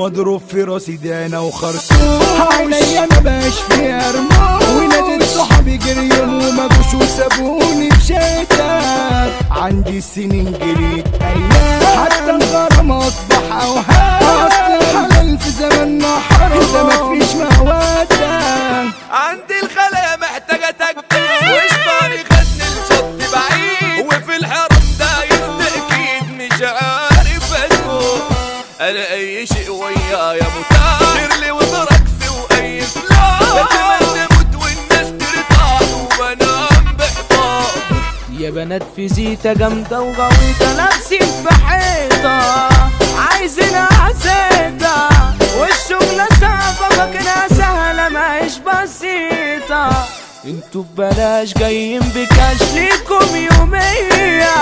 مضروب في راسي دانا وخرطوم عينيا ما بقاش فيها رموش وناديت صحابي جريهم وما جوش وسابوني بشتات عندي السنين جريت ايام حتى الغرام اصبح اوهام اصل الحلال في زماننا حرام ده مفيش مودة عندي الخلايا محتاجة تجديد وشطاني خدني لشط بعيد وفي الحرم دايس تأكيد مش عارف اسكت انا اي شيء ويايا متاح شيرلي وتركسي واي فلاح لازم اموت والناس ترتاح وبنام باحباط يا بنات في زيتة جامدة وغويطة لابسين في حيطة عايزين عزيتة والشغلة صعبة فاكرها سهلة ماهيش بسيطة انتوا ببلاش جايين بكاش ليكم يومية